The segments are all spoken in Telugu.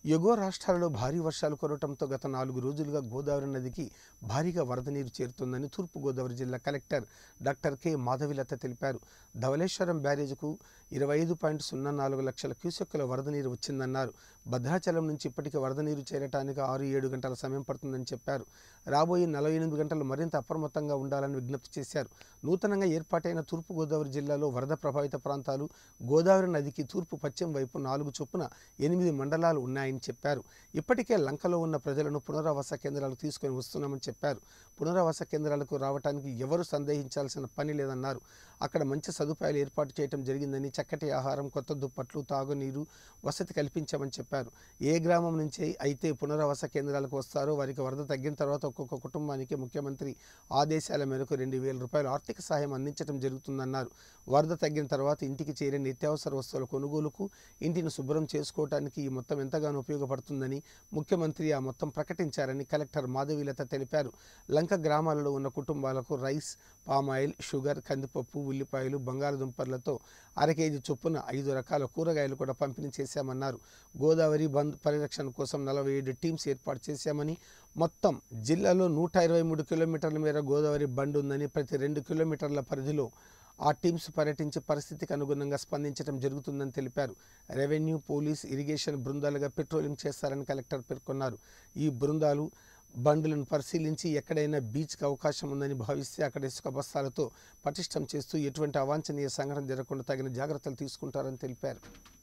ఎగువ రాష్ట్రాలలో భారీ వర్షాలు కురవటంతో గత నాలుగు రోజులుగా గోదావరి నదికి భారీగా వరద నీరు చేరుతుందని తూర్పుగోదావరి జిల్లా కలెక్టర్ డాక్టర్ కె మాధవిలత తెలిపారు ధవళేశ్వరం బ్యారేజ్కు ఇరవై ఐదు పాయింట్ సున్నా నాలుగు లక్షల క్యూసెక్కుల వరద నీరు వచ్చిందన్నారు భద్రాచలం నుంచి ఇప్పటికే వరద నీరు చేరటానికి ఆరు ఏడు గంటల సమయం పడుతుందని చెప్పారు రాబోయే నలభై ఎనిమిది గంటలు మరింత అప్రమత్తంగా ఉండాలని విజ్ఞప్తి చేశారు నూతనంగా ఏర్పాటైన తూర్పుగోదావరి జిల్లాలో వరద ప్రభావిత ప్రాంతాలు గోదావరి నదికి తూర్పు పశ్చిమ వైపు నాలుగు చొప్పున ఎనిమిది మండలాలు ఉన్నాయని చెప్పారు ఇప్పటికే లంకలో ఉన్న ప్రజలను పునరావాస కేంద్రాలకు తీసుకొని వస్తున్నామని చెప్పారు పునరావాస కేంద్రాలకు రావడానికి ఎవరు సందేహించాల్సిన పని లేదన్నారు అక్కడ మంచి సదుపాయాలు ఏర్పాటు చేయడం జరిగిందని చక్కటి ఆహారం కొత్త దుప్పట్లు తాగునీరు వసతి కల్పించామని చెప్పారు ఏ గ్రామం నుంచి అయితే పునరావాస కేంద్రాలకు వస్తారో వారికి వరద తగ్గిన తర్వాత ఒక్కొక్క కుటుంబానికి ముఖ్యమంత్రి ఆదేశాల మేరకు రెండు వేల రూపాయలు ఆర్థిక సహాయం అందించడం జరుగుతుందన్నారు వరద తగ్గిన తర్వాత ఇంటికి చేరే నిత్యావసర వస్తువుల కొనుగోలుకు ఇంటిని శుభ్రం చేసుకోవడానికి ఈ మొత్తం ఎంతగానో ఉపయోగపడుతుందని ముఖ్యమంత్రి ఆ మొత్తం ప్రకటించారని కలెక్టర్ మాధవీలత తెలిపారు లంక గ్రామాలలో ఉన్న కుటుంబాలకు రైస్ పామాయిల్ షుగర్ కందిపప్పు ఉల్లిపాయలు బంగాళదుంపర్లతో అర కేజీ చొప్పున ఐదు రకాల కూరగాయలు కూడా పంపిణీ చేశామన్నారు గోదావరి బంద్ పరిరక్షణ కోసం నలభై ఏడు టీమ్స్ ఏర్పాటు చేశామని మొత్తం జిల్లాలో నూట ఇరవై మూడు కిలోమీటర్ల మేర గోదావరి బండ్ ఉందని ప్రతి రెండు కిలోమీటర్ల పరిధిలో ఆ టీమ్స్ పర్యటించి పరిస్థితికి అనుగుణంగా స్పందించడం జరుగుతుందని తెలిపారు రెవెన్యూ పోలీస్ ఇరిగేషన్ బృందాలుగా పెట్రోలింగ్ చేస్తారని కలెక్టర్ పేర్కొన్నారు ఈ బృందాలు బండ్లను పరిశీలించి ఎక్కడైనా బీచ్కి అవకాశం ఉందని భావిస్తే అక్కడ ఇసుక బస్తాలతో పటిష్టం చేస్తూ ఎటువంటి అవాంఛనీయ సంఘటన జరగకుండా తగిన జాగ్రత్తలు తీసుకుంటారని తెలిపారు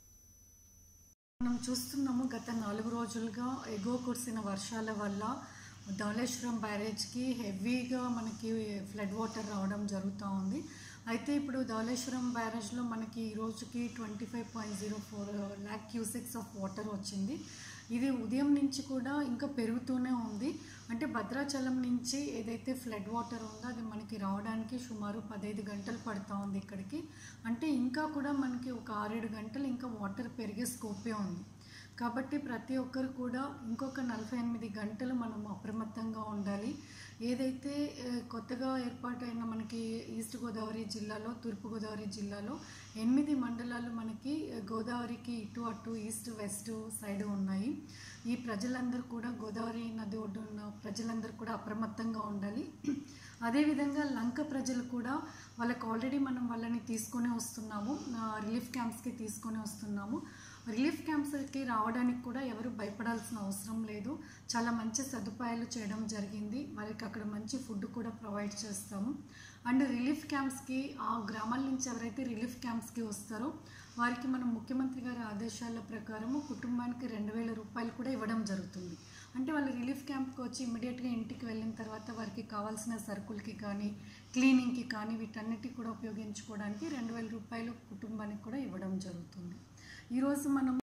మనం చూస్తున్నాము గత నాలుగు రోజులుగా ఎగువ కురిసిన వర్షాల వల్ల ధవళేశ్వరం బ్యారేజ్కి హెవీగా మనకి ఫ్లడ్ వాటర్ రావడం జరుగుతూ ఉంది అయితే ఇప్పుడు ధవళేశ్వరం బ్యారేజ్లో మనకి ఈ రోజుకి twenty five point zero four lakh cusecs of water వచ్చింది ఇది ఉదయం నుంచి కూడా ఇంకా పెరుగుతూనే ఉంది అంటే భద్రాచలం నుంచి ఏదైతే ఫ్లడ్ వాటర్ ఉందో అది మనకి రావడానికి సుమారు పదహైదు గంటలు పడుతూ ఉంది ఇక్కడికి అంటే ఇంకా కూడా మనకి ఒక ఆరేడు గంటలు ఇంకా వాటర్ పెరిగే స్కోపే ఉంది కాబట్టి ప్రతి ఒక్కరు కూడా ఇంకొక నలభై ఎనిమిది గంటలు మనం అప్రమత్తంగా ఉండాలి ఏదైతే ఆ, కొత్తగా ఏర్పాటైన మనకి ఈస్ట్ గోదావరి జిల్లాలో తూర్పు గోదావరి జిల్లాలో ఎనిమిది మండలాలు మనకి గోదావరికి ఇటు అటు ఈస్ట్ వెస్ట్ సైడ్ ఉన్నాయి ఈ ప్రజలందరూ కూడా గోదావరి నది ఒడ్డున్న ప్రజలందరూ కూడా అప్రమత్తంగా ఉండాలి అదేవిధంగా లంక ప్రజలు కూడా వాళ్ళకి ఆల్రెడీ మనం వాళ్ళని తీసుకొని వస్తున్నాము ఆ, రిలీఫ్ క్యాంప్స్కి తీసుకొని వస్తున్నాము రిలీఫ్ క్యాంప్స్కి రావడానికి కూడా ఎవరు భయపడాల్సిన అవసరం లేదు చాలా మంచి సదుపాయాలు చేయడం జరిగింది వాళ్ళకి అక్కడ మంచి ఫుడ్ కూడా ప్రొవైడ్ చేస్తాము అండ్ రిలీఫ్ క్యాంప్స్కి ఆ గ్రామాల నుంచి ఎవరైతే రిలీఫ్ క్యాంప్స్కి వస్తారో వారికి మనం ముఖ్యమంత్రి గారి ఆదేశాల ప్రకారము కుటుంబానికి రెండు వేల రూపాయలు కూడా ఇవ్వడం జరుగుతుంది అంటే వాళ్ళు రిలీఫ్ క్యాంప్కి వచ్చి ఇమీడియట్గా ఇంటికి వెళ్ళిన తర్వాత వారికి కావాల్సిన సరుకులకి కానీ క్లీనింగ్కి కానీ వీటన్నిటి కూడా ఉపయోగించుకోవడానికి రెండు వేల రూపాయలు కుటుంబానికి కూడా ఇవ్వడం జరుగుతుంది ఈరోజు మనం